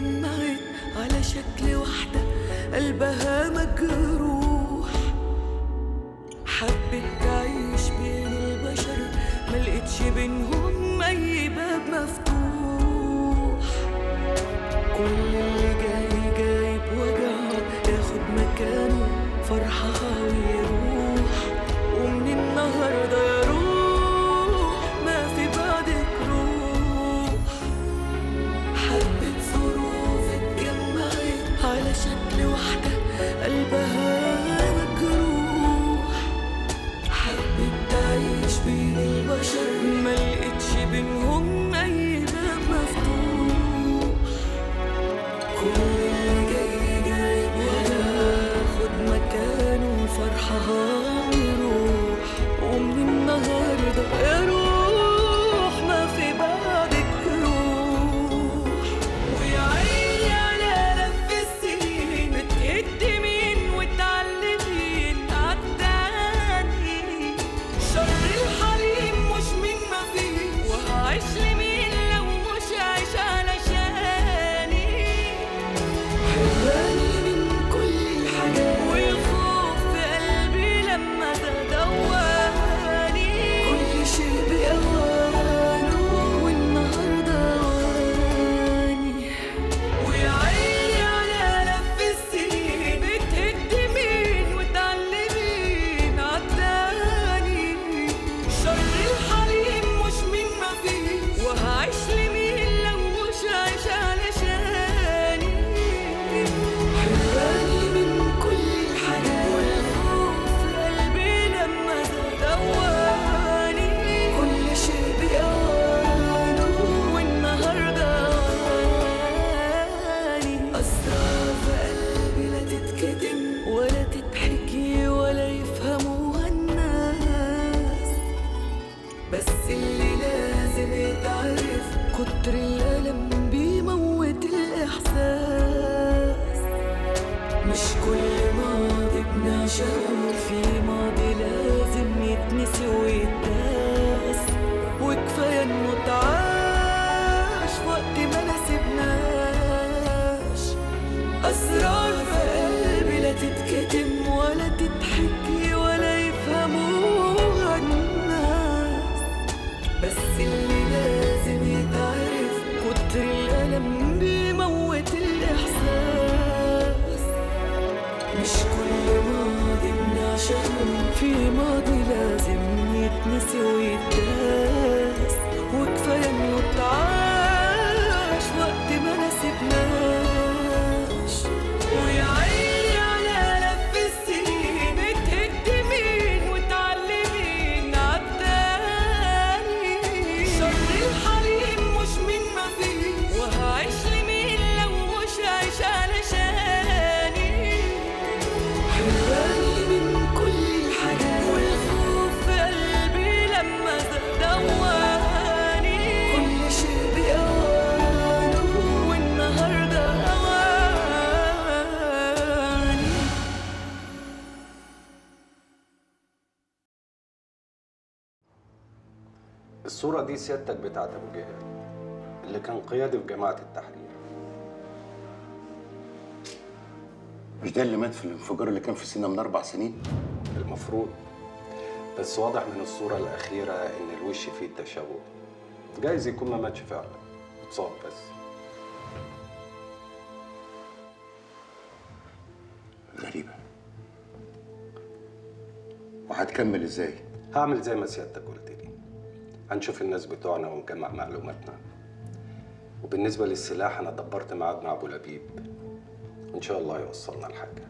اتجمعت على شكل واحدة قلبها مجروح حبت تعيش بين البشر ملقتش بينهم أي باب مفتوح كل اللي جاي جايب وجعه ياخد مكانه فرحها ويروح ومن النهارده يا روح ما في بعدك روح حبة ظروف اتجمعت على شكل واحدة قلبها مجروح حبت تعيش بين البشر ملقتش بينهم أي باب مفتوح كل اللي جاي جايب وياخد مكانه فرحها ويروح ومن النهارده يا روح ما في بعدك روح ويا عيني على لف السنين بتقدمين وتعلمين عالتاني شر الحليم مش من ما فيه وهعيش لمين لو مش عايش علشاني حراني من كل الحاجات والخوف في قلبي لما تدواني كل شيء بأوانه والنهارده أواني ويا عيني على لف السنين بتهدمين وتعلمين عالتاني شر الحليم مش من ما فيه وهعيش لمين لو مش عايش علشاني حراني من كل الحاجات والخوف في قلبي لما دواني كل شيء بأوانه والنهارده أواني أسرار في قلبي لا تتكتم ولا تتحكي ولا يفهموها الناس بس اللي لازم يتعرف كتر الألم بيموت الإحساس مش كل ماضي بنعشقه في ماضي لازم يتنسي ويتداس وكفاية انه اتعاش وقت ما نسيبناش أسرار في قلبي لا تتكتم ولا تتحكي ولا يفهموها الناس بس اللي لازم يتعرف كتر الألم بيموت الإحساس مش كل ماضي بنعشقه في ماضي لازم يتنسي ويتداس وكفاية إنه اتعاش وقت ما نسيبناش ويا عيني على لف السنين بتهدمين وتعلمين عالتاني شر الحليم مش من ما فيه وهعيش لمين لو مش عايش علشاني حراني من كل الحاجات والخوف في قلبي لما دواني كل شيء بأوانه والنهارده أواني الصورة دي سيادتك بتاعت أبو جهل اللي كان قيادي في جماعة التحرير مش ده اللي مات في الانفجار اللي كان في سينا من اربع سنين المفروض بس واضح من الصورة الأخيرة إن الوش فيه تشوه جايز يكون ما ماتش فعلا اتصاب بس غريبه وهتكمل ازاي هعمل زي ما سيادتك قلت لي هنشوف الناس بتوعنا ونجمع معلوماتنا وبالنسبة للسلاح أنا دبرت ميعاد مع أبو لبيب وإن شاء الله يوصلنا لحاجة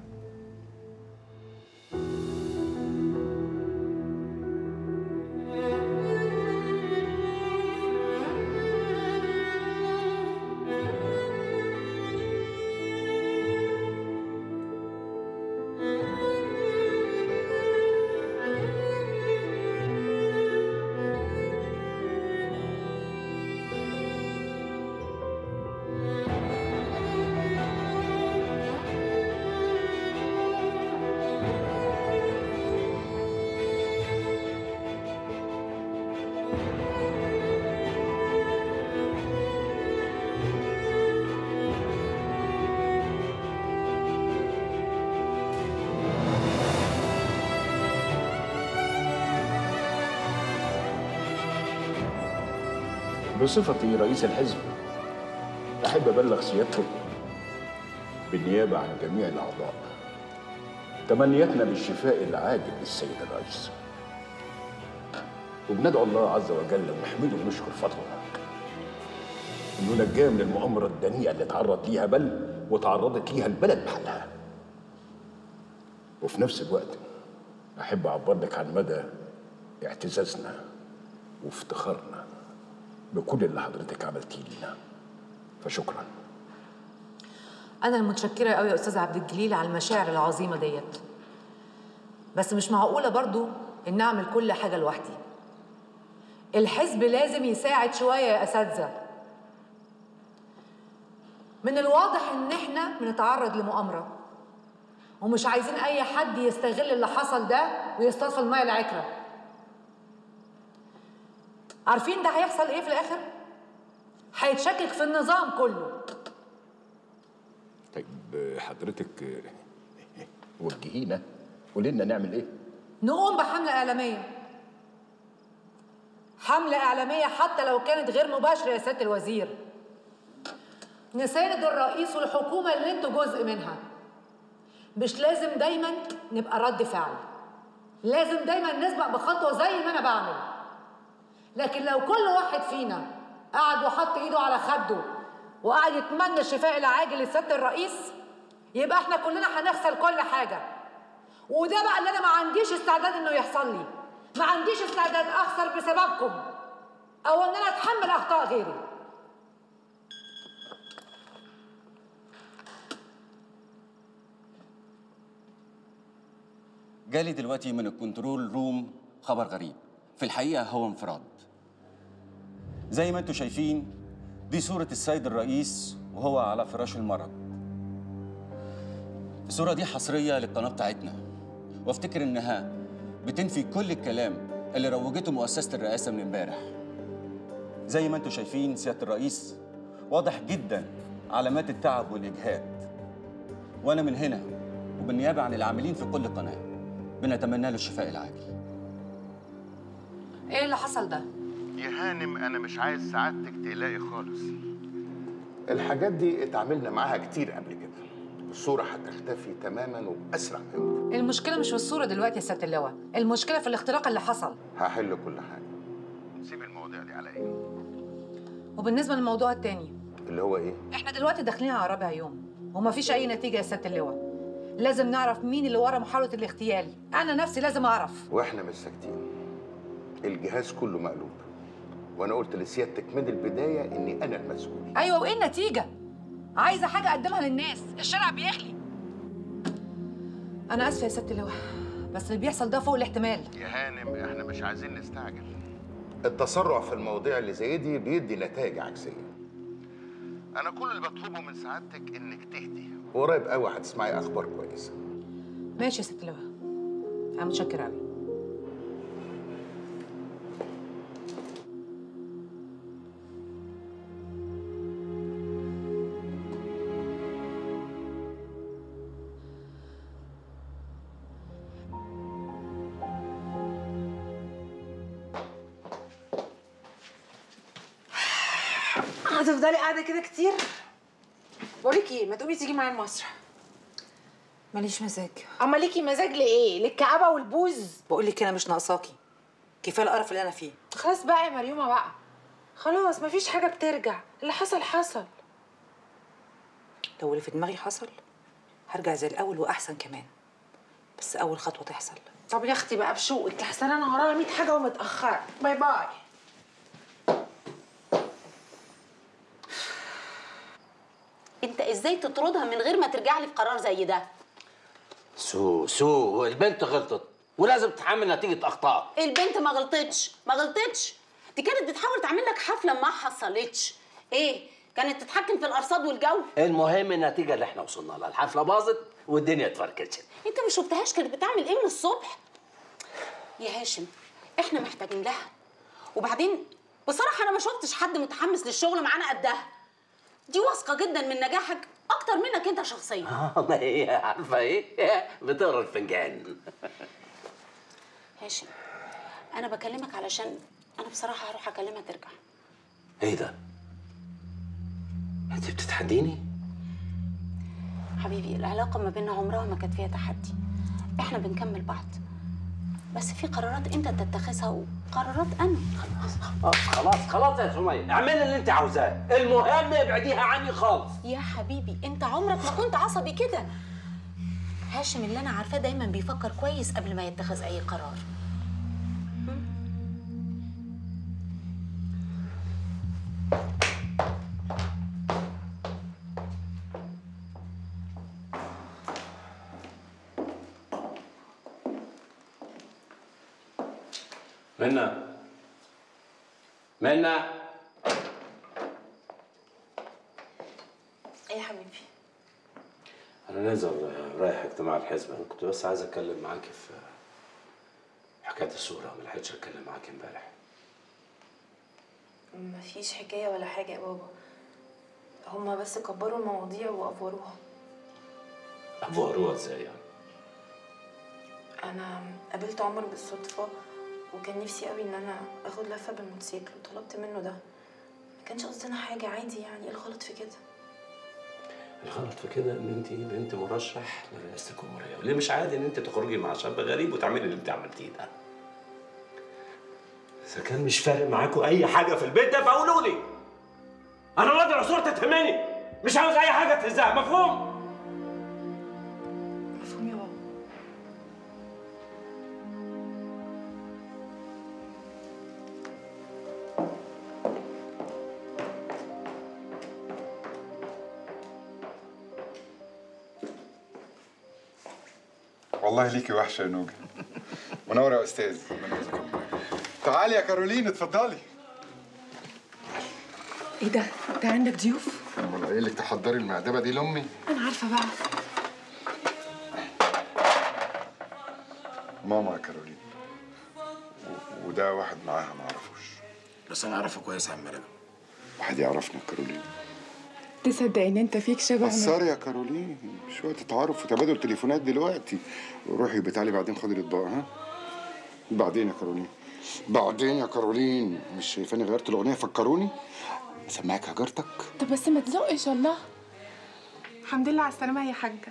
بصفتي رئيس الحزب أحب أبلغ سيادتك بالنيابة عن جميع الأعضاء تمنياتنا بالشفاء العاجل للسيد الرئيس وبندعو الله عز وجل ونحمده ونشكر فضله انه نجاه من المؤامره الدنيئه اللي تعرض ليها بل وتعرضت ليها البلد بحالها وفي نفس الوقت احب اعبر لك عن مدى اعتزازنا وافتخارنا بكل اللي حضرتك عملتيه لينا فشكرا أنا المتشكرة قوي يا أستاذ عبد الجليل على المشاعر العظيمة ديت بس مش معقولة برضو إن أعمل كل حاجة لوحدي الحزب لازم يساعد شوية يا أساتذة من الواضح إن إحنا بنتعرض لمؤامرة ومش عايزين أي حد يستغل اللي حصل ده ويصطاد في المية العكرة عارفين ده هيحصل إيه في الآخر؟ هيتشكك في النظام كله طيب حضرتك وجهينا قولي لنا نعمل ايه نقوم بحملة إعلامية حملة إعلامية حتى لو كانت غير مباشرة يا سيادة الوزير نساند الرئيس والحكومة اللي انتوا جزء منها مش لازم دايما نبقى رد فعل لازم دايما نسبق بخطوة زي ما أنا بعمل لكن لو كل واحد فينا قعد وحط إيده على خده وقعد يتمنى الشفاء العاجل لسيادة الرئيس يبقى احنا كلنا هنخسر كل حاجة وده بقى اللي انا ما عنديش استعداد انه يحصل لي ما عنديش استعداد اخسر بسببكم او ان انا اتحمل اخطاء غيري جالي دلوقتي من الكنترول روم خبر غريب في الحقيقة هو انفراد زي ما انتم شايفين دي صورة السيد الرئيس وهو على فراش المرض الصورة دي حصرية للقناة بتاعتنا وافتكر انها بتنفي كل الكلام اللي روجته مؤسسة الرئاسة من امبارح زي ما انتم شايفين سيادة الرئيس واضح جدا علامات التعب والإجهاد وأنا من هنا وبالنيابة عن العاملين في كل قناة بنتمنى له الشفاء العاجل ايه اللي حصل ده يا هانم انا مش عايز سعادتك تقلقي خالص الحاجات دي اتعاملنا معاها كتير قبل كده الصورة هتختفي تماما وبأسرع ما يمكن المشكله مش في الصوره دلوقتي يا سياده اللواء المشكله في الاختراق اللي حصل هحل كل حاجة سيب المواضيع دي عليا وبالنسبه للموضوع التاني اللي هو ايه؟ احنا دلوقتي داخلين على رابع يوم ومفيش اي نتيجه يا سياده اللواء لازم نعرف مين اللي ورا محاوله الاغتيال انا نفسي لازم اعرف واحنا مش ساكتين الجهاز كله مقلوب وانا قلت لسيادتك من البداية اني انا المسؤول ايوه وايه النتيجه عايزه حاجه اقدمها للناس الشارع بيغلي انا اسفه يا سياده اللواء بس اللي بيحصل ده فوق الاحتمال يا هانم احنا مش عايزين نستعجل التسرع في المواضيع اللي زي دي بيدي نتائج عكسيه انا كل اللي بطلبه من سعادتك انك تهدي وقريب قوي هتسمعي اخبار كويسه ماشي يا ست اللواء انا متشكره قوي هتفضلي قاعدة كده كتير؟ بقولك ايه ما تقومي تيجي معايا المسرح ماليش مزاج اما ليكي مزاج لايه؟ للكآبة والبوز بقول لك انا مش ناقصاكي كفايه القرف اللي انا فيه خلاص بقى يا مريومة بقى خلاص مفيش حاجة بترجع اللي حصل حصل لو اللي في دماغي حصل هرجع زي الاول واحسن كمان بس اول خطوه تحصل طب يا اختي بقى بشوقك لحسن انا ورايا 100 حاجة ومتأخرة باي باي انت ازاي تطردها من غير ما ترجع لي في قرار زي ده سو سو البنت غلطت ولازم تتحمل نتيجة أخطاء البنت ما غلطتش ما غلطتش دي كانت بتحاول تعمل لك حفله ما حصلتش ايه كانت تتحكم في الارصاد والجو المهم النتيجة اللي احنا وصلنا لها الحفلة باظت والدنيا اتفركشت انت ما شفتهاش كانت بتعمل ايه من الصبح يا هاشم احنا محتاجين لها وبعدين بصراحه انا ما شفتش حد متحمس للشغل معانا قدها دي واثقه جدا من نجاحك اكتر منك انت شخصيا اه ما هي عارفة ايه بتقرا الفنجان هاشم انا بكلمك علشان انا بصراحه هروح اكلمها ترجع ايه ده انت بتتحديني حبيبي العلاقة ما بيننا عمرها ما كانت فيها تحدي احنا بنكمل بعض بس في قرارات انت تتخذها وقرارات انا آه، خلاص خلاص يا سمية اعملي اللي انت عاوزاه المهم ابعديها عني خالص يا حبيبي انت عمرك ما كنت عصبي كده هاشم اللي انا عارفاه دايما بيفكر كويس قبل ما يتخذ اي قرار منى منى ايه يا حبيبي انا نازل رايح اجتماع الحزب انا كنت بس عايز اتكلم معاك في حكايه الصوره ما لحقتش اتكلم معاك امبارح مفيش حكاية ولا حاجة يا بابا هما بس كبروا المواضيع وأفوروها افوروها ازاي يعني أنا قابلت عمر بالصدفة وكان نفسي قوي إن أنا آخد لفة بالموتوسيكل وطلبت منه ده ما كانش قصدنا حاجة عادي يعني إيه الغلط في كده الغلط في كده ان انت بنت مرشح لرئاسه الجمهوريه وليه مش عادي ان انت تخرجي مع شاب غريب وتعملي اللي انت عملتيه ده اذا كان مش فارق معاكم اي حاجه في البيت ده فقولوا لي انا راجل عصور تتهمني مش عاوز اي حاجه تهزها مفهوم مفهوم يا بابا والله ليكي وحشه يا نوجه منوره يا استاذ ربنا يجزاكم خير. تعالي يا كارولين اتفضلي ايه ده انت عندك ضيوف امال قايل لك تحضري المعدبه دي لامي انا عارفه بقى ماما يا كارولين و- وده واحد معاها ما اعرفوش بس انا اعرفه كويس يا عم رجب واحد يعرفنا يا كارولين تصدق ان انت فيك شبه من- قصري يا كارولين مش وقت تعارف وتبادل تليفونات دلوقتي روحي بتعالي بعدين خدي الاطباق ها بعدين يا كارولين بعدين يا كارولين مش شايفاني غيرت الاغنيه فكروني اسمعك هجرتك طب بس ما تزقش الله الحمد لله على السلامه يا حاجه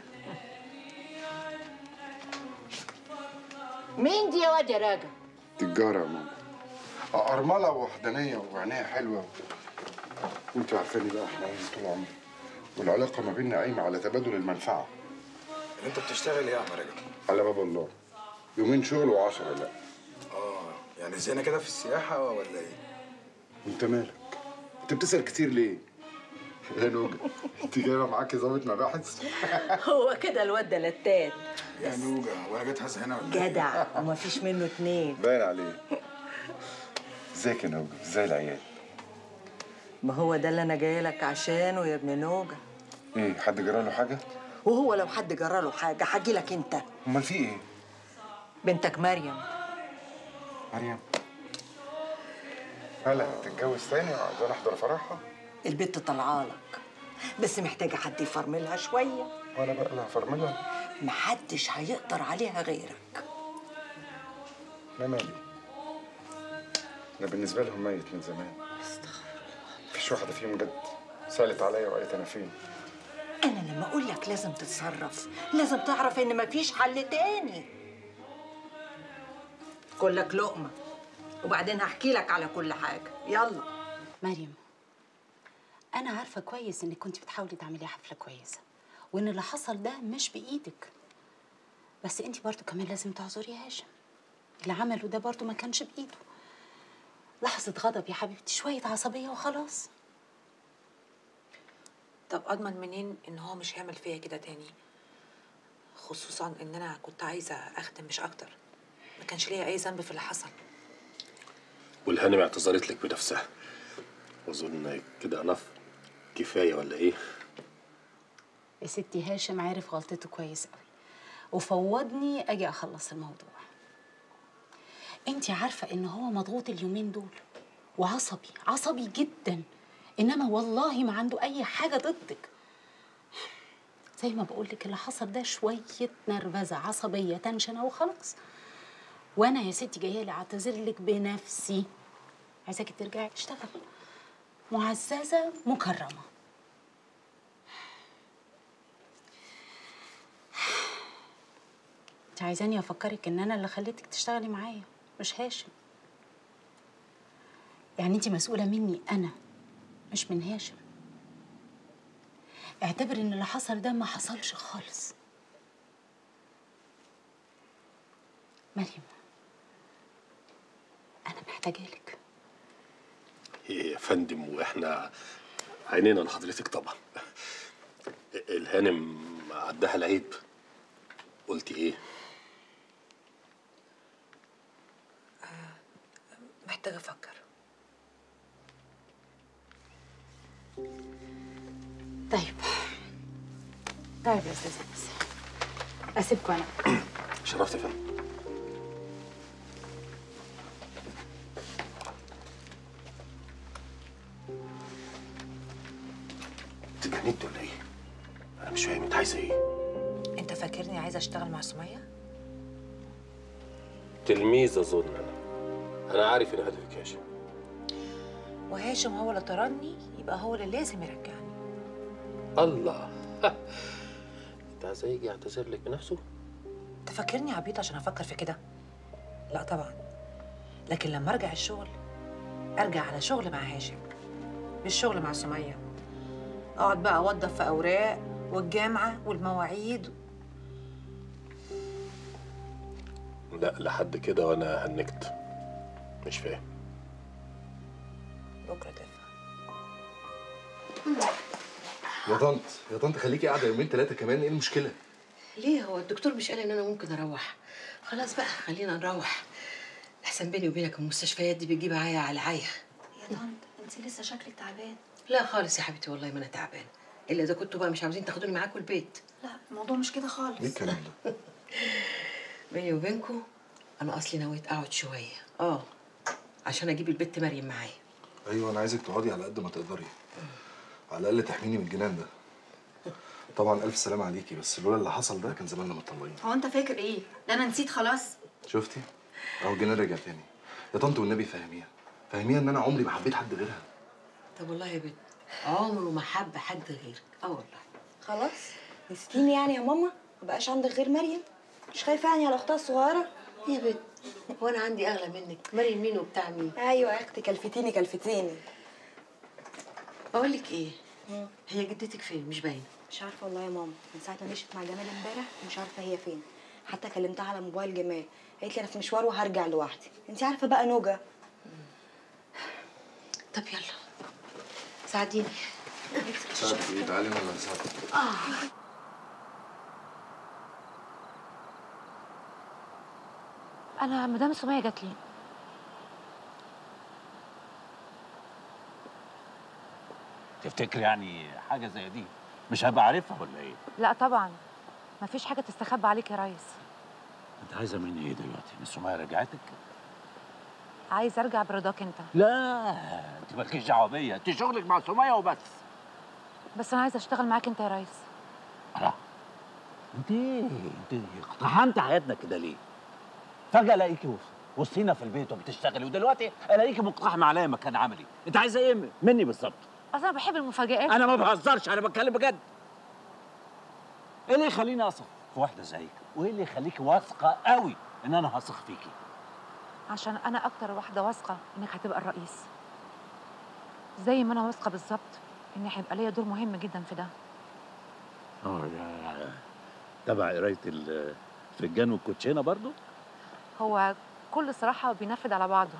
مين دي يا واد يا راجل؟ تجارة يا ماما أرملة وحدانية وعينيها حلوة وانت عارفاني بقى احنا عايزين طول عمري والعلاقة ما بيننا قايمة على تبادل المنفعة انت بتشتغل ايه يا عم رجب؟ على باب الله يومين شغل وعشرة لا اه يعني زينا كده في السياحه ولا ايه؟ وانت مالك؟ انت بتسأل كتير ليه؟ يا نوجة انت جايبة معاكي ظابط مباحث؟ هو كده الواد ده لتات يا نوجة وانا جيت هز هنا ولا جدع ومفيش منه اتنين باين عليه ازيك يا نوجة؟ ازاي العيال؟ ما هو ده اللي انا جايه لك عشانه يا ابن نوجه ايه حد جرى له حاجة؟ وهو لو حد جرى له حاجه هاجي لك انت امال في ايه؟ بنتك مريم مريم هلا تتجوز تاني وعايزين احضر فرحها؟ البت طالعه لك بس محتاجه حد يفرملها شويه وانا بقى اللي هفرملها محدش هيقدر عليها غيرك انا مالي انا بالنسبه لهم ميت من زمان مفيش واحده فيهم جد سالت عليا وقالت انا فين انا لما اقول لك لازم تتصرف لازم تعرف ان مفيش حل تاني كلك لقمه وبعدين هحكي لك على كل حاجه يلا مريم انا عارفه كويس انك كنت بتحاولي تعملي حفله كويسه وان اللي حصل ده مش بايدك بس انت برضو كمان لازم تعذري هاشم اللي عمله ده برضو ما كانش بايده لحظه غضب يا حبيبتي شويه عصبيه وخلاص طب اضمن منين ان هو مش هيعمل فيا كده تاني خصوصا ان انا كنت عايزه اخدم مش اكتر ما كانش ليا اي ذنب في اللي حصل والهانم اعتذرت لك بنفسها اظن كده انف كفايه ولا ايه يا ستي هاشم عارف غلطته كويس قوي وفوضني اجي اخلص الموضوع انت عارفه ان هو مضغوط اليومين دول وعصبي عصبي جدا انما والله ما عنده اي حاجه ضدك زي ما بقول لك اللي حصل ده شويه نرفزه عصبيه تنشنه وخلاص وانا يا ستي جايه لي اعتذر لك بنفسي عايزاكي ترجعي تشتغل معززه مكرمه انت عايزاني افكرك ان انا اللي خليتك تشتغلي معايا مش هاشم يعني انت مسؤوله مني انا مش من هاشم اعتبر ان اللي حصل ده ما حصلش خالص مريم انا محتاجه لك إيه يا فندم واحنا عينينا لحضرتك طبعا الهانم عدها العيب قلتي ايه محتاجة أفكر طيب طيب يا استاذ انس اسيبكم انا شرفت يا فندم انت اتجننت ولا ايه؟ انا مش فاهم انت عايزه ايه؟ أنت فاكرني عايزة أشتغل مع سمية؟ تلميذ اظن انا انا عارف ان هدفك هاشم وهاشم هو اللي طردني يبقى هو اللي لازم يرجعني الله انت عايزه يجي يعتذر لك بنفسه؟ أنت فاكرني عبيط عشان أفكر في كده؟ لا طبعا لكن لما أرجع الشغل أرجع على شغل مع هاشم مش شغل مع سمية أقعد بقى أوظف في أوراق والجامعة والمواعيد لا لحد كده وانا هنكت مش فاهم بكرة تفهم يا طنط يا طنط خليكي قاعده يومين ثلاثه كمان ايه المشكله ليه هو الدكتور مش قال ان انا ممكن اروح خلاص بقى خلينا نروح احسن بيني وبينك المستشفيات دي بتجيب عيا على عيا يا طنط انت لسه شكلك تعبان لا خالص يا حبيبتي والله ما انا تعبانه الا اذا كنتوا بقى مش عاوزين تاخدوني معاكم البيت لا الموضوع مش كده خالص ايه الكلام ده بيني وبينكم انا اصلي نويت اقعد شويه اه عشان اجيب البت مريم معايا ايوه انا عايزك تقعدي على قد ما تقدري على الاقل تحميني من الجنان ده طبعا الف سلامه عليكي بس لولا اللي حصل ده كان زماننا مطلقين هو انت فاكر ايه ده انا نسيت خلاص شفتي اهو الجنان رجع تاني يا طنط والنبي فهميها فهميها ان انا عمري ما حبيت حد غيرها طب والله يا بنت عمره ما حب حد غيرك اه والله خلاص نسيتيني يعني يا ماما ما بقاش عندك غير مريم مش خايفه يعني على اختها الصغيره يا بنت هو انا عندي اغلى منك مريم مين وبتاع مين ايوه يا اختي كلفتيني كلفتيني بقول لك ايه هي جدتك فين مش باينه مش عارفه والله يا ماما من ساعه ما مشيت مع جمال امبارح مش عارفه هي فين حتى كلمتها على موبايل جمال قالت لي انا في مشوار وهرجع لوحدي انت عارفه بقى نوجه طب يلا ساعديني ساعدك ايه تعالي انا اللي هساعدك اه انا مدام سمية جات لي تفتكر يعني حاجه زي دي مش هبقى عارفها ولا ايه لا طبعا مفيش حاجه تستخبى عليك يا ريس انت عايزه مني ايه دلوقتي مش سمية رجعتك عايز ارجع برضاك انت لا انت مالكيش دعوه بيا انت شغلك مع سمية وبس بس انا عايزه اشتغل معاك انت يا ريس لا انت ايه انت اقتحمت حياتنا كده ليه فجاه الاقيكي وسط- وسطينا في البيت وبتشتغلي ودلوقتي الاقيكي مقتحمه عليا مكان عملي انت عايزه ايه مني بالظبط اصل انا بحب المفاجآت انا ما بهزرش انا بتكلم بجد ايه اللي يخليني اثق في واحده زيك وايه اللي يخليكي واثقه قوي ان انا هثق فيكي عشان انا اكتر واحده واثقه انك هتبقى الرئيس زي ما انا واثقه بالظبط ان هيبقى ليا دور مهم جدا في ده اه يا تبع قرايه الفنجان والكوتشينه برضو هو كل صراحه بينفذ على بعضه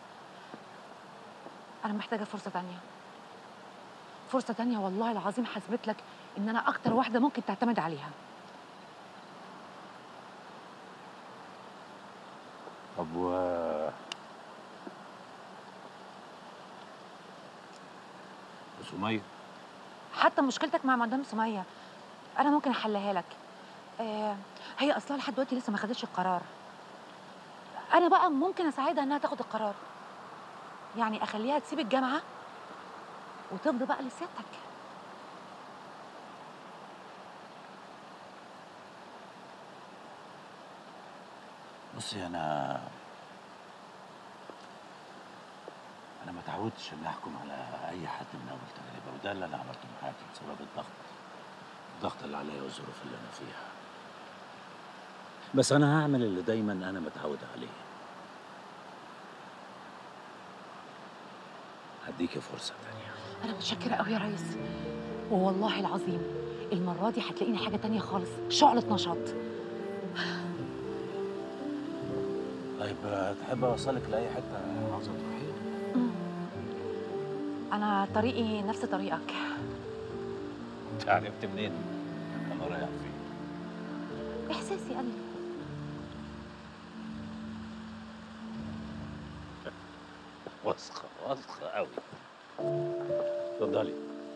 انا محتاجه فرصه تانية فرصه تانية والله العظيم هثبت لك ان انا اكتر واحده ممكن تعتمد عليها طب و وسمية حتى مشكلتك مع مدام سميه انا ممكن احلها لك آه هي اصلا لحد دلوقتي لسه ما خدتش القرار انا بقى ممكن اساعدها انها تاخد القرار يعني اخليها تسيب الجامعه وتفضى بقى لسيادتك بصي انا انا ما تعودتش اني احكم على اي حد من اول تجربه وده اللي انا عملته معاكي بسبب الضغط الضغط اللي عليا والظروف اللي انا فيها بس انا هعمل اللي دايما انا متعود عليه هديكي فرصه تانية انا متشكره قوي يا ريس والله العظيم المره دي هتلاقيني حاجه تانية خالص شعله نشاط طيب آه، تحب اوصلك لاي حته عاوزه تروحيها انا طريقي نفس طريقك انت عرفت منين انا رايح فين احساسي قال لي واثقه واثقه قوي اتفضلي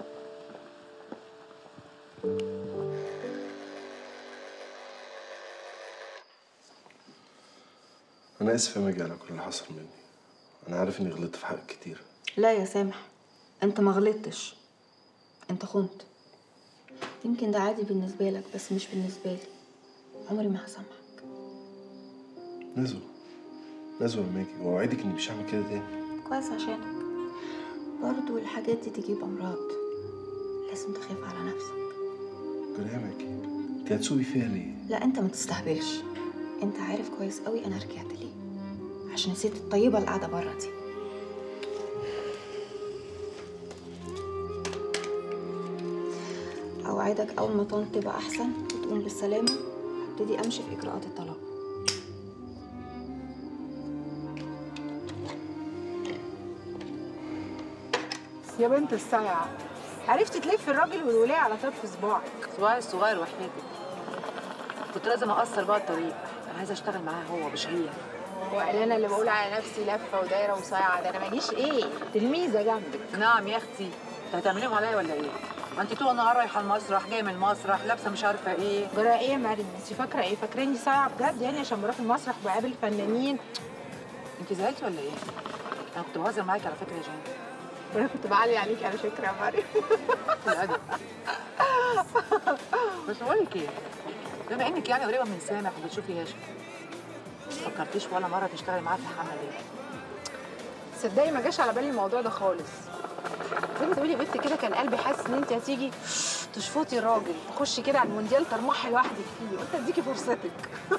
انا اسف يا ماجي على كل اللي حصل مني انا عارف اني غلطت في حقك كتير لا يا سامح انت ما غلطتش انت خنت يمكن ده عادي بالنسبة لك بس مش بالنسبة لي عمري ما هسامحك نزوة نزوة يا ماجي واوعدك اني مش هعمل كده تاني كويس عشانك برضو الحاجات دي تجيب أمراض لازم تخاف على نفسك كده يا ماجي انت هتسوقي فيها ليه؟ لا انت ما تستهبلش انت عارف كويس قوي انا رجعت ليه عشان الست الطيبة اللي قاعدة بره دي أوعدك أول ما طنط تبقى أحسن وتقوم بالسلامة هبتدي أمشي في إجراءات الطلاق يا بنت الصايعة عرفتي تلف الراجل والولاية على طرف صباعك صباعي الصغير وحياتك كنت لازم اقصر بقى الطريق انا عايزه اشتغل معاه هو مش هي وقال انا اللي بقول على نفسي لفة ودايرة وصايعة ده أنا ماليش إيه تلميذة جنبك نعم يا اختي انت هتعمليهم عليا ولا ايه؟ ما انت طول النهار رايحه المسرح جايه من المسرح لابسه مش عارفه ايه جرى إيه يا مريم أنت فاكرة إيه فاكراني صايعة بجد يعني عشان بروح المسرح وبقابل فنانين انت زعلتي ولا ايه؟ انا كنت بهزر معاكي على فكره يا جان وأنا كنت بعلي عليكي على فكرة يا مريم الادب بس بقول لك ايه بما انك يعني قريبه من سامح وبتشوفي هاشم ما فكرتيش ولا مره تشتغلي معاه في الحمله دي تصدقي ما جاش على بالي الموضوع ده خالص كنت تقولي بنت كده كان قلبي حاسس ان انت هتيجي تشفطي راجل تخشي كده على المونديال ترمحي لوحدك فيه قلت اديكي فرصتك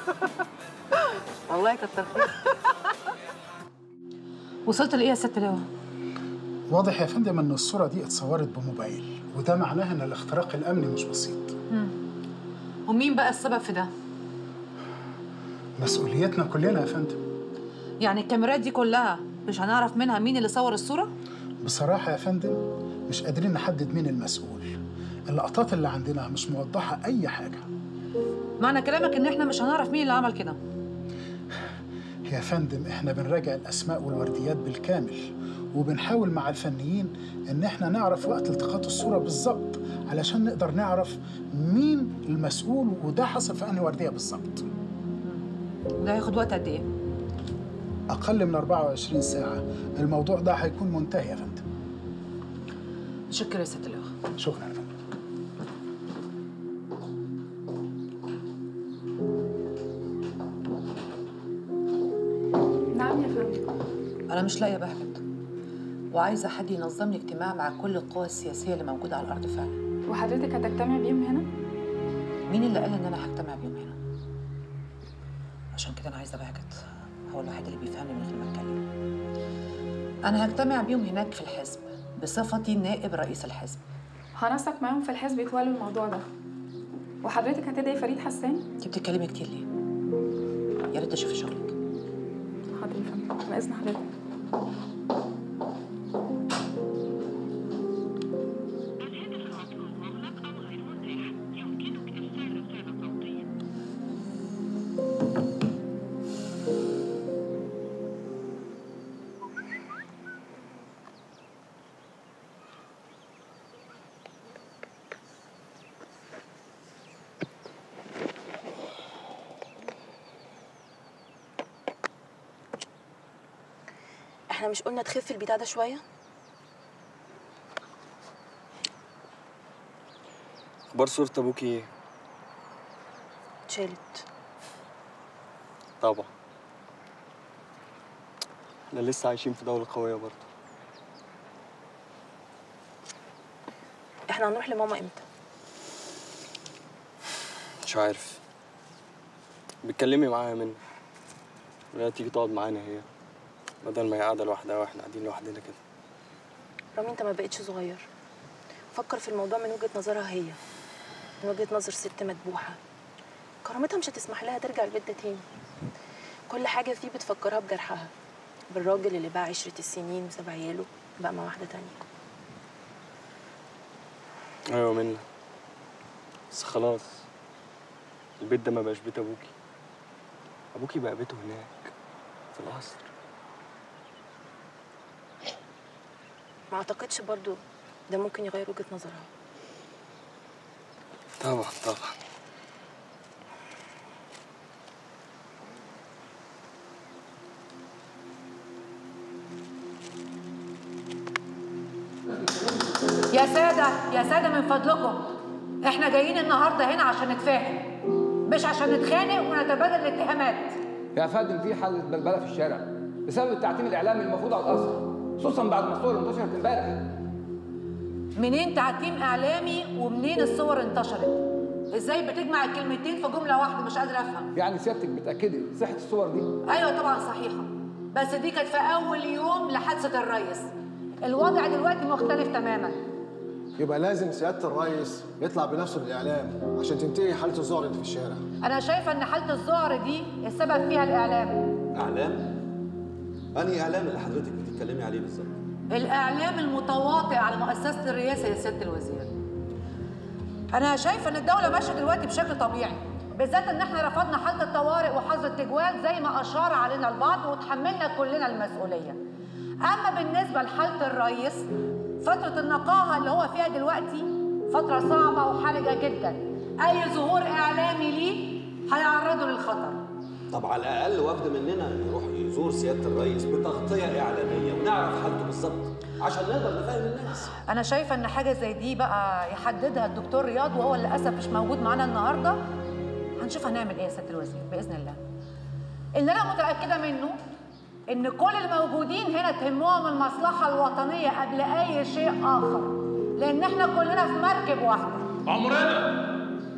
والله كتر خير وصلت لايه يا ست لواء واضح يا فندم ان الصوره دي اتصورت بموبايل وده معناه ان الاختراق الامني مش بسيط ومين بقى السبب في ده مسؤوليتنا كلنا يا فندم يعني الكاميرات دي كلها مش هنعرف منها مين اللي صور الصوره بصراحه يا فندم مش قادرين نحدد مين المسؤول اللقطات اللي عندنا مش موضحه اي حاجه معنى كلامك ان احنا مش هنعرف مين اللي عمل كده يا فندم احنا بنراجع الاسماء والورديات بالكامل وبنحاول مع الفنيين ان احنا نعرف وقت التقاط الصوره بالظبط علشان نقدر نعرف مين المسؤول وده حصل في انهي ورديه بالظبط ده هياخد وقت قد ايه اقل من 24 ساعه الموضوع ده هيكون منتهي يا فندم متشكره يا ست لواء شكرا يا فندم نعم يا فندم انا مش لاقيه بهجت وعايزه حد ينظم لي اجتماع مع كل القوى السياسيه اللي موجوده على الارض فعلا وحضرتك هتجتمع بيهم هنا مين اللي قال ان انا هجتمع بيهم هنا عشان كده انا عايزه بهجت هو الوحيد اللي بيفهمني من غير ما اتكلم انا هجتمع بيهم هناك في الحزب بصفتي نائب رئيس الحزب هنسق معاهم في الحزب يتولوا الموضوع ده وحضرتك هتدعي فريد حسان انت بتتكلمي كتير ليه يا ريت اشوف شغلك حاضر يا فندم انا اذن حضرتك احنا مش قلنا تخف البتاع ده شوية اخبار صورة ابوكي ايه اتشالت طبعا احنا لسه عايشين في دولة قوية برضه احنا هنروح لماما امتى مش عارف بتكلمي معاها منى لا تيجي تقعد معانا هي بدل ما هي قاعده لوحدها واحنا قاعدين لوحدنا كده رامي انت ما بقتش صغير فكر في الموضوع من وجهة نظرها هي من وجهة نظر ست مدبوحة كرامتها مش هتسمح لها ترجع البيت ده تاني كل حاجة فيه بتفكرها بجرحها بالراجل اللي باع عشرة السنين وساب عياله بقى مع واحدة تانية ايوه منى بس خلاص البيت ده ما بقاش بيت ابوكي ابوكي بقى بيته هناك في القصر ما اعتقدش برضو ده ممكن يغير وجهة نظرها طبعا طبعا يا سادة يا سادة من فضلكم احنا جايين النهارده هنا عشان نتفاهم مش عشان نتخانق ونتبادل الاتهامات يا فندم في حالة بلبلة في الشارع بسبب التعتيم الإعلامي المفروض على القصر خصوصا بعد ما الصور انتشرت امبارح منين تعتيم اعلامي ومنين الصور انتشرت ازاي بتجمع الكلمتين في جمله واحده مش قادره افهم يعني سيادتك بتأكدي صحة الصور دي ايوه طبعا صحيحه بس دي كانت في اول يوم لحادثه الريس الوضع دلوقتي مختلف تماما يبقى لازم سياده الرئيس يطلع بنفسه للاعلام عشان تنتهي حاله الذعر اللي في الشارع انا شايفه ان حاله الذعر دي السبب فيها الاعلام اعلام انهي اعلام اللي حضرتك بتتكلمي عليه بالظبط الاعلام المتواطئ على مؤسسه الرئاسه يا سياده الوزير انا شايفه ان الدوله ماشيه دلوقتي بشكل طبيعي بالذات ان احنا رفضنا حاله الطوارئ وحظر التجوال زي ما اشار علينا البعض وتحملنا كلنا المسؤوليه اما بالنسبه لحاله الرئيس فتره النقاهه اللي هو فيها دلوقتي فتره صعبه وحرجه جدا اي ظهور اعلامي ليه هيعرضه للخطر طب على الاقل وفد مننا يروح يزور سياده الرئيس بتغطيه اعلاميه ونعرف حالته بالظبط عشان نقدر نفهم الناس انا شايفه ان حاجه زي دي بقى يحددها الدكتور رياض وهو للاسف مش موجود معانا النهارده هنشوف هنعمل ايه يا سياده الوزير باذن الله اللي انا متاكده منه ان كل الموجودين هنا تهمهم المصلحه الوطنيه قبل اي شيء اخر لان احنا كلنا في مركب واحده عمرنا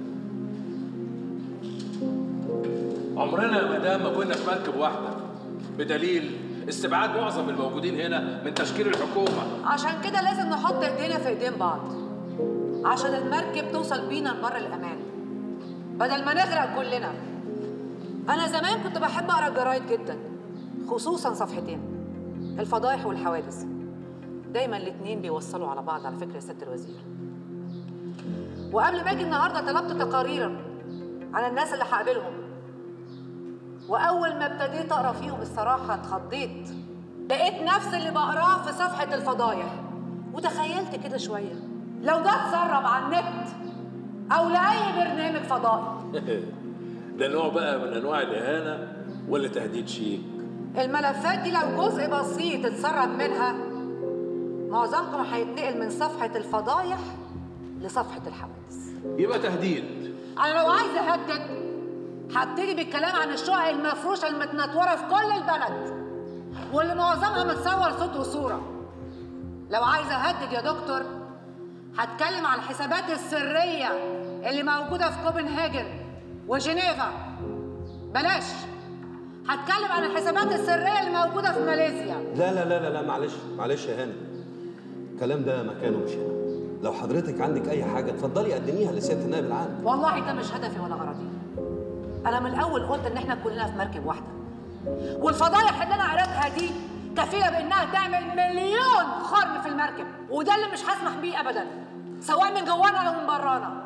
عمرنا يا مدام ما كنا في مركب واحدة بدليل استبعاد معظم الموجودين هنا من تشكيل الحكومة عشان كده لازم نحط ايدينا في ايدين بعض عشان المركب توصل بينا لبر الامان بدل ما نغرق كلنا انا زمان كنت بحب اقرا الجرايد جدا خصوصا صفحتين الفضايح والحوادث دايما الاتنين بيوصلوا على بعض على فكره يا سياده الوزير وقبل ما اجي النهارده طلبت تقارير عن الناس اللي هقابلهم واول ما ابتديت اقرا فيهم الصراحه اتخضيت لقيت نفس اللي بقراه في صفحه الفضايح وتخيلت كده شويه لو ده اتسرب على النت او لاي برنامج فضائي ده نوع بقى من انواع الاهانة ولا تهديد شيك الملفات دي لو جزء بسيط اتسرب منها معظمكم هيتنقل من صفحه الفضايح لصفحه الحوادث يبقى تهديد انا لو عايزه اهدد هبتدي بالكلام عن الشقق المفروشه المتنطوره في كل البلد واللي معظمها متصور صوت وصوره لو عايزه اهدد يا دكتور هتكلم عن الحسابات السريه اللي موجوده في كوبنهاجن وجنيفا بلاش هتكلم عن الحسابات السريه اللي موجوده في ماليزيا لا لا لا لا, لا معلش معلش يا هاني الكلام ده مكانه مش هنا لو حضرتك عندك اي حاجه اتفضلي قدميها لسياده النائب العام والله ده مش هدفي ولا غرضي انا من الاول قلت ان احنا كلنا في مركب واحده والفضايح اللي انا قريتها دي كفيله بانها تعمل مليون خرم في المركب وده اللي مش هسمح بيه ابدا سواء من جوانا او من برانا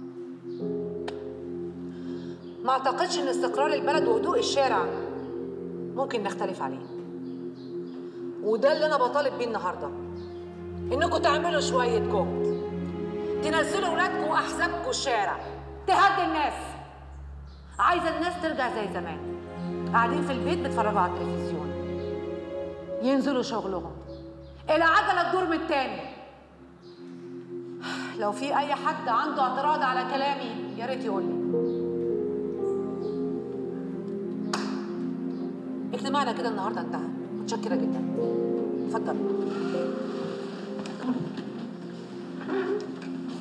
ما اعتقدش ان استقرار البلد وهدوء الشارع ممكن نختلف عليه وده اللي انا بطالب بيه النهارده انكم تعملوا شويه جهد تنزلوا ولادكم واحزابكم الشارع تهدي الناس عايزه الناس ترجع زي زمان قاعدين في البيت بيتفرجوا على التلفزيون ينزلوا شغلهم العجله تدور من التاني لو في اي حد عنده اعتراض على كلامي يا ريت يقول لي اجتماعنا كده النهارده انتهى متشكره جدا اتفضل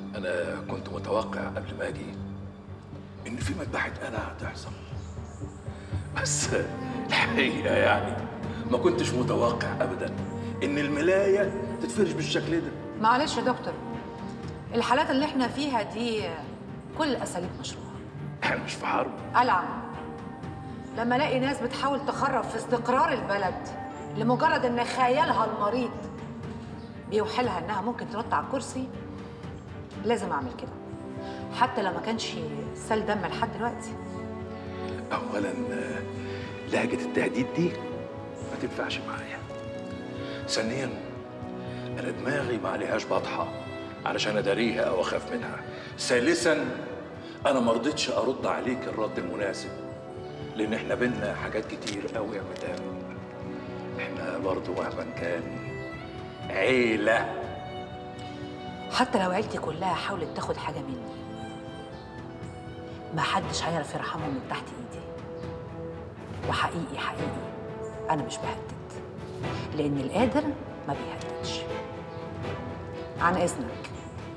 انا كنت متوقع قبل ما اجي ان في مذبحه انا هتحصل بس الحقيقه يعني ما كنتش متوقع ابدا ان الملايه تتفرش بالشكل ده معلش يا دكتور الحالات اللي احنا فيها دي كل الاساليب مشروعه احنا مش في حرب ألعب لما الاقي ناس بتحاول تخرب في استقرار البلد لمجرد ان خيالها المريض بيوحلها انها ممكن تنط على الكرسي لازم اعمل كده حتى لو ما كانش سال دم لحد دلوقتي اولا آه، لهجه التهديد دي ما تنفعش معايا ثانيا انا دماغي ما عليهاش بطحه علشان اداريها او اخاف منها ثالثا انا ما رضيتش ارد عليك الرد المناسب لان احنا بينا حاجات كتير قوي يا مدام احنا برضه مهما كان عيله حتى لو عيلتي كلها حاولت تاخد حاجه مني ما حدش هيعرف يرحمهم من تحت ايدي وحقيقي حقيقي انا مش بهدد لان القادر ما بيهددش عن اذنك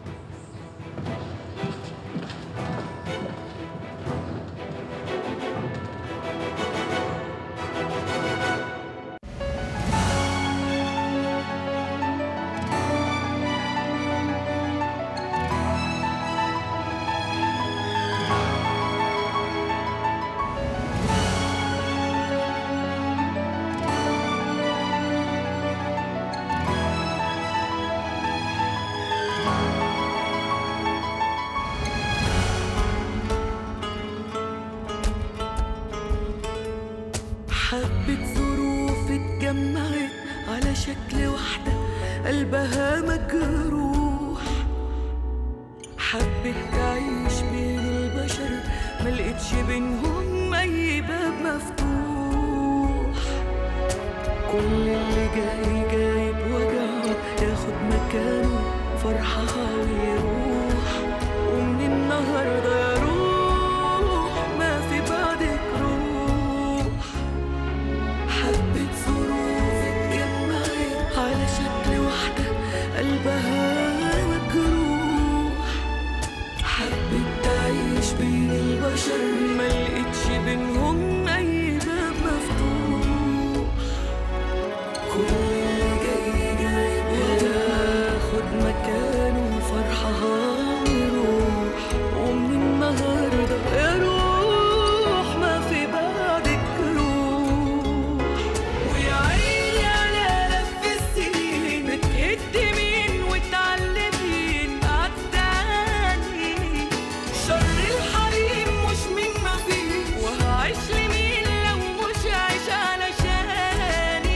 حبة ظروف اتجمعت على شكل واحدة قلبها مجروح حبت تعيش بين البشر ملقتش بينهم أي باب مفتوح كل اللي جاي جاي بوجعه ياخد مكانه فرحها ويروح ومن النهارده يروح ما في بعدك روح حبة ظروف اتجمعت على شكل واحدة قلبها مجروح حبت تعيش بين البشر ملقتش بينهم أي باب مفتوح كل اللي جاي جاي ياخد مكانه فرحها ويروح ومن النهارده يروح ما في بعدك روح ويا عيني على لف السنين بتهد مين وتعلمين عالتاني شر الحريم مش من ما فيه وهعيش لمين لو مش عايش علشاني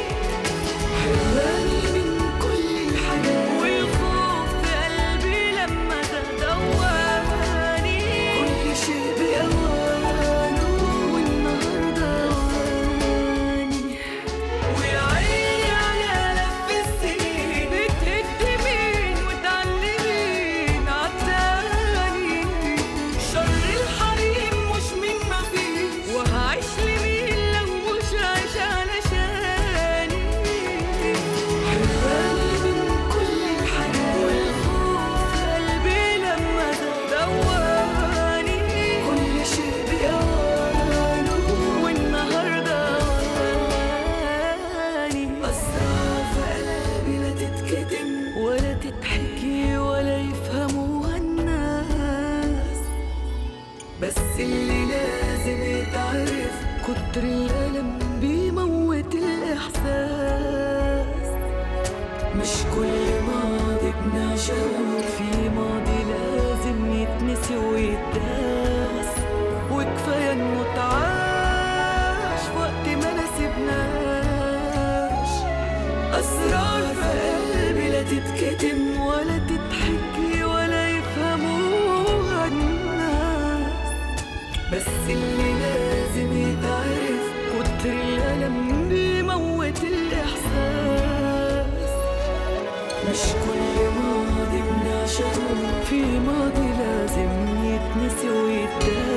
حراني من كل الحاجات والخوف في قلبي لما تدواني كل شيء بأوانه والنهارده أواني ويا عيني على لف السنين بتهد مين وتعلمين عالتاني شر الحريم مش من ما فيه وهعيش لمين لو مش عايش علشاني حراني من كل الحاجات والخوف في قلبي لما دواني كل شيء بأوانه والنهارده أواني أسرار في قلبي لا تتكتم ولا تتحكي ولا يفهموها الناس بس اللي لازم يتعرف كتر الألم بيموت الإحساس مش كل ماضي بنعشقه في ماضي لازم يتنسي ويتداس وكفاية انه اتعاش وقت ما نسيبناش أسرار في قلبي لا تتكتم ولا تتحكي ولا يفهموها الناس بس اللي لازم يتعرف كتر الألم بيموت الإحساس مش كل ماضي بنعشقه في ماضي لازم يتنسي ويتداس